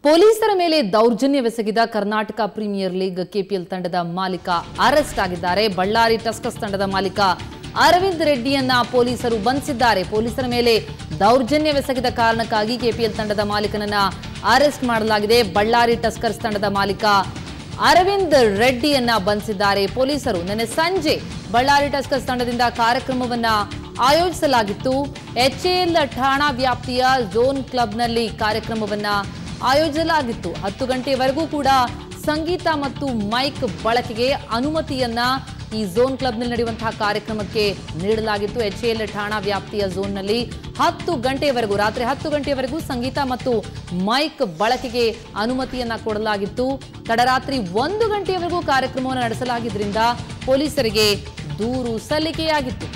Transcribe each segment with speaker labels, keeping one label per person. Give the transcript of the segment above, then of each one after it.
Speaker 1: ಪೊಲೀಸರ ಮೇಲೆ ದೌರ್ಜನ್ಯವೆಸಗಿದ ಕರ್ನಾಟಕ ಪ್ರೀಮಿಯರ್ ಲೀಗ್ ಕೆಪಿಎಲ್ ತಂಡದ ಮಾಲೀಕ ಅರೆಸ್ಟ್ ಆಗಿದ್ದಾರೆ ಬಳ್ಳಾರಿ ಟಸ್ಕಸ್ ತಂಡದ ಮಾಲೀಕ ಅರವಿಂದ್ ರೆಡ್ಡಿಯನ್ನ ಪೊಲೀಸರು ಬಂಧಿಸಿದ್ದಾರೆ ಪೊಲೀಸರ ಮೇಲೆ ದೌರ್ಜನ್ಯವೆಸಗಿದ ಕಾರಣಕ್ಕಾಗಿ ಕೆಪಿಎಲ್ ತಂಡದ ಮಾಲೀಕನನ್ನ ಅರೆಸ್ಟ್ ಮಾಡಲಾಗಿದೆ ಬಳ್ಳಾರಿ ಟಸ್ಕರ್ಸ್ ತಂಡದ ಮಾಲೀಕ ಅರವಿಂದ್ ರೆಡ್ಡಿಯನ್ನ ಬಂಧಿಸಿದ್ದಾರೆ ಪೊಲೀಸರು ನಿನ್ನೆ ಸಂಜೆ ಬಳ್ಳಾರಿ ಟಸ್ಕರ್ಸ್ ತಂಡದಿಂದ ಕಾರ್ಯಕ್ರಮವನ್ನ ಆಯೋಜಿಸಲಾಗಿತ್ತು ಎಚ್ಎಎಲ್ ಠಾಣಾ ವ್ಯಾಪ್ತಿಯ ಝೋನ್ ಕ್ಲಬ್ನಲ್ಲಿ ಕಾರ್ಯಕ್ರಮವನ್ನ ಆಯೋಜಿಸಲಾಗಿತ್ತು ಹತ್ತು ಗಂಟೆಯವರೆಗೂ ಕೂಡ ಸಂಗೀತ ಮತ್ತು ಮೈಕ್ ಬಳಕೆಗೆ ಅನುಮತಿಯನ್ನ ಈ ಝೋನ್ ಕ್ಲಬ್ನಲ್ಲಿ ನಡೆಯುವಂತಹ ಕಾರ್ಯಕ್ರಮಕ್ಕೆ ನೀಡಲಾಗಿತ್ತು ಎಚ್ಎಎಲ್ ಠಾಣಾ ವ್ಯಾಪ್ತಿಯ ಝೋನ್ನಲ್ಲಿ ಹತ್ತು ಗಂಟೆಯವರೆಗೂ ರಾತ್ರಿ ಹತ್ತು ಗಂಟೆಯವರೆಗೂ ಸಂಗೀತ ಮತ್ತು ಮೈಕ್ ಬಳಕೆಗೆ ಅನುಮತಿಯನ್ನ ಕೊಡಲಾಗಿತ್ತು ತಡರಾತ್ರಿ ಒಂದು ಗಂಟೆಯವರೆಗೂ ಕಾರ್ಯಕ್ರಮವನ್ನು ನಡೆಸಲಾಗಿದ್ರಿಂದ ಪೊಲೀಸರಿಗೆ ದೂರು ಸಲ್ಲಿಕೆಯಾಗಿತ್ತು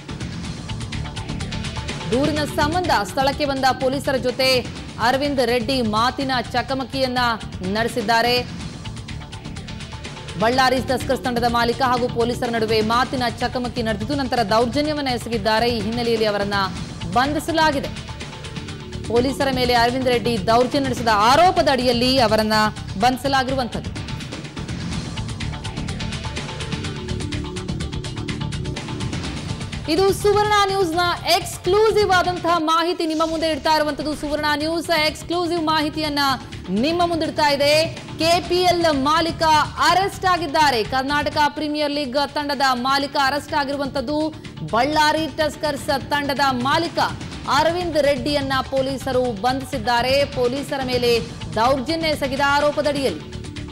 Speaker 1: ದೂರಿನ ಸಂಬಂಧ ಸ್ಥಳಕ್ಕೆ ಬಂದ ಪೊಲೀಸರ ಜೊತೆ ಅರವಿಂದ್ ರೆಡ್ಡಿ ಮಾತಿನ ಚಕಮಕಿಯನ್ನ ನಡೆಸಿದ್ದಾರೆ ಬಳ್ಳಾರಿ ತಸ್ಕರ್ಸ್ ತಂಡದ ಮಾಲೀಕ ಹಾಗೂ ಪೊಲೀಸರ ನಡುವೆ ಮಾತಿನ ಚಕಮಕಿ ನಡೆದಿದ್ದು ನಂತರ ದೌರ್ಜನ್ಯವನ್ನ ಎಸಗಿದ್ದಾರೆ ಈ ಹಿನ್ನೆಲೆಯಲ್ಲಿ ಅವರನ್ನ ಬಂಧಿಸಲಾಗಿದೆ ಪೊಲೀಸರ ಮೇಲೆ ಅರವಿಂದ್ ರೆಡ್ಡಿ ದೌರ್ಜನ್ಯ ನಡೆಸಿದ ಆರೋಪದ ಅಡಿಯಲ್ಲಿ ಅವರನ್ನ ಬಂಧಿಸಲಾಗಿರುವಂಥದ್ದು ಇದು ಸುವರ್ಣ ನ್ಯೂಸ್ನ ಎಕ್ಸ್ಕ್ಲೂಸಿವ್ ಆದಂತಹ ಮಾಹಿತಿ ನಿಮ್ಮ ಮುಂದೆ ಇಡ್ತಾ ಇರುವಂತದ್ದು ಸುವರ್ಣ ನ್ಯೂಸ್ ಎಕ್ಸ್ಕ್ಲೂಸಿವ್ ಮಾಹಿತಿಯನ್ನ ನಿಮ್ಮ ಮುಂದಿಡ್ತಾ ಇದೆ ಕೆಪಿಎಲ್ ಮಾಲೀಕ ಅರೆಸ್ಟ್ ಆಗಿದ್ದಾರೆ ಕರ್ನಾಟಕ ಪ್ರೀಮಿಯರ್ ಲೀಗ್ ತಂಡದ ಮಾಲೀಕ ಅರೆಸ್ಟ್ ಆಗಿರುವಂತದ್ದು ಬಳ್ಳಾರಿ ಟಸ್ಕರ್ಸ್ ತಂಡದ ಮಾಲೀಕ ಅರವಿಂದ್ ರೆಡ್ಡಿಯನ್ನ ಪೊಲೀಸರು ಬಂಧಿಸಿದ್ದಾರೆ ಪೊಲೀಸರ ಮೇಲೆ ದೌರ್ಜನ್ಯ ಎಸಗಿದ ಆರೋಪದಡಿಯಲ್ಲಿ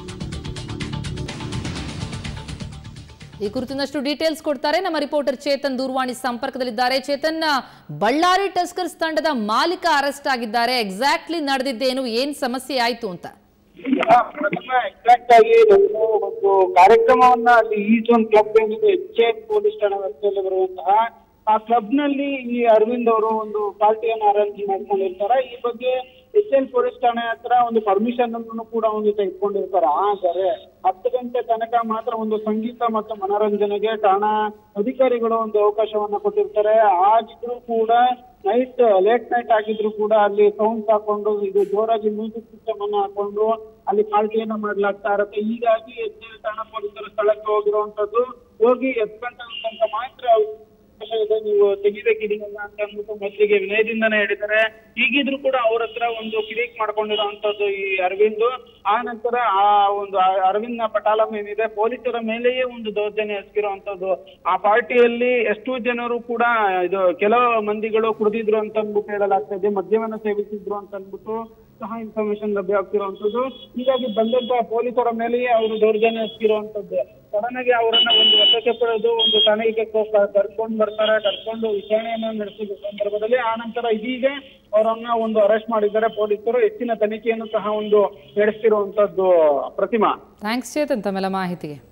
Speaker 1: ಈ ಕುರಿತಿನಷ್ಟು ಡೀಟೇಲ್ಸ್ ಕೊಡ್ತಾರೆ ನಮ್ಮ ರಿಪೋರ್ಟರ್ ಚೇತನ್ ದೂರವಾಣಿ ಸಂಪರ್ಕದಲ್ಲಿದ್ದಾರೆ ಚೇತನ್ ಬಳ್ಳಾರಿ ಟಸ್ಕರ್ಸ್ ತಂಡದ ಮಾಲೀಕ ಅರೆಸ್ಟ್ ಆಗಿದ್ದಾರೆ ಎಕ್ಸಾಕ್ಟ್ಲಿ ನಡೆದಿದ್ದೇನು ಏನ್ ಸಮಸ್ಯೆ ಆಯ್ತು ಅಂತ
Speaker 2: ಎಕ್ಸಾಕ್ಟ್ ಆಗಿ ನಮ್ಮ ಒಂದು ಕಾರ್ಯಕ್ರಮವನ್ನ ಅಲ್ಲಿ ಈ ಜೋನ್ ಕ್ಲಬ್ ಏನಿದೆ ಎಚ್ ಎನ್ ಪೊಲೀಸ್ ಠಾಣಾ ವ್ಯಾಪ್ತಿಯಲ್ಲಿ ಬರುವಂತಹ ಆ ಕ್ಲಬ್ ನಲ್ಲಿ ಈ ಅರವಿಂದ್ ಅವರು ಒಂದು ಪಾರ್ಟಿಯನ್ನು ಅರೇಂಜ್ ಮಾಡ್ಕೊಂಡಿರ್ತಾರೆ ಈ ಬಗ್ಗೆ ಎಚ್ ಎನ್ ಪೊಲೀಸ್ ಠಾಣೆ ಹತ್ರ ಒಂದು ಪರ್ಮಿಷನ್ ಅನ್ನು ಕೂಡ ಒಂದು ತೆಗೆದುಕೊಂಡಿರ್ತಾರೆ ಆದರೆ ಹತ್ತು ಗಂಟೆ ತನಕ ಮಾತ್ರ ಒಂದು ಸಂಗೀತ ಮತ್ತು ಮನೋರಂಜನೆಗೆ ಠಾಣಾ ಅಧಿಕಾರಿಗಳು ಒಂದು ಅವಕಾಶವನ್ನ ಕೊಟ್ಟಿರ್ತಾರೆ ಆಗಿದ್ರು ಕೂಡ ನೈಟ್ ಲೇಟ್ ನೈಟ್ ಆಗಿದ್ರು ಕೂಡ ಅಲ್ಲಿ ಸೌಂಡ್ ಹಾಕೊಂಡು ಇದು ಜೋರಾಗಿ ಮ್ಯೂಸಿಕ್ ಸಿಸ್ಟಮ್ ಅನ್ನ ಹಾಕೊಂಡು ಅಲ್ಲಿ ಪಾರ್ಟಿಯನ್ನ ಮಾಡ್ಲಾಗ್ತಾ ಇರತ್ತೆ ಹೀಗಾಗಿ ಹೆಚ್ಚಿನ ಠಾಣಾ ಪೊಲೀಸರು ಸ್ಥಳಕ್ಕೆ ಹೋಗಿರುವಂತದ್ದು ಹೋಗಿ ಎತ್ಕೊಂಡ ತನಕ ಮಾತ್ರ ಅವಕಾಶ ಇದೆ ನೀವು ತೆಗಿಬೇಕು ಇದನ್ನ ಅಂತ ಅಂದ್ಬಿಟ್ಟು ಮೊದಲಿಗೆ ವಿನಯದಿಂದನೇ ಹೇಳಿದ್ದಾರೆ ಹೀಗಿದ್ರು ಕೂಡ ಅವ್ರ ಹತ್ರ ಒಂದು ಕಿರಿಕ್ ಮಾಡ್ಕೊಂಡಿರೋಂಥದ್ದು ಈ ಅರವಿಂದ್ ಆ ನಂತರ ಆ ಒಂದು ಆ ಅರವಿಂದ್ನ ಪಟಾಲಂ ಏನಿದೆ ಪೊಲೀಸರ ಮೇಲೆಯೇ ಒಂದು ದೌರ್ಜನ್ಯ ಎಸಗಿರುವಂತದ್ದು ಆ ಪಾರ್ಟಿಯಲ್ಲಿ ಎಷ್ಟು ಜನರು ಕೂಡ ಇದು ಕೆಲವು ಮಂದಿಗಳು ಕುಡಿದಿದ್ರು ಅಂತ ಅಂದ್ಬಿಟ್ಟು ಹೇಳಲಾಗ್ತಾ ಇದೆ ಮದ್ಯವನ್ನ ಸೇವಿಸಿದ್ರು ಅಂತ ಅಂದ್ಬಿಟ್ಟು ಸಹ ಇನ್ಫಾರ್ಮೇಶನ್ ಲಭ್ಯ ಆಗ್ತಿರುವಂತದ್ದು ಹೀಗಾಗಿ ಬಂದಂತಹ ಪೊಲೀಸರ ಮೇಲೆಯೇ ಅವರು ದೌರ್ಜನ್ಯ ಎಸಗಿರುವಂತದ್ದು ಸಡನ್ ಆಗಿ ಅವರನ್ನ ಒಂದು ವಶಕ್ಕೆ ಪಡೆದು ಒಂದು ಠಾಣೆಗೆ ಕರ್ಕೊಂಡು ಬರ್ತಾರೆ ಕರ್ಕೊಂಡು ವಿಚಾರಣೆಯನ್ನ ನಡೆಸಿದ ಸಂದರ್ಭದಲ್ಲಿ ಆ ನಂತರ ಇದೀಗ ಅವರನ್ನ ಒಂದು ಅರೆಸ್ಟ್ ಮಾಡಿದ್ದಾರೆ ಪೊಲೀಸರು ಹೆಚ್ಚಿನ ತನಿಖೆಯನ್ನು ಸಹ ಒಂದು ನಡೆಸ್ತಿರುವಂತದ್ದು ಪ್ರತಿಮಾ
Speaker 1: ಥ್ಯಾಂಕ್ಸ್ ಚೇತನ್ ತಮ್ಮೆಲ್ಲ ಮಾಹಿತಿಗೆ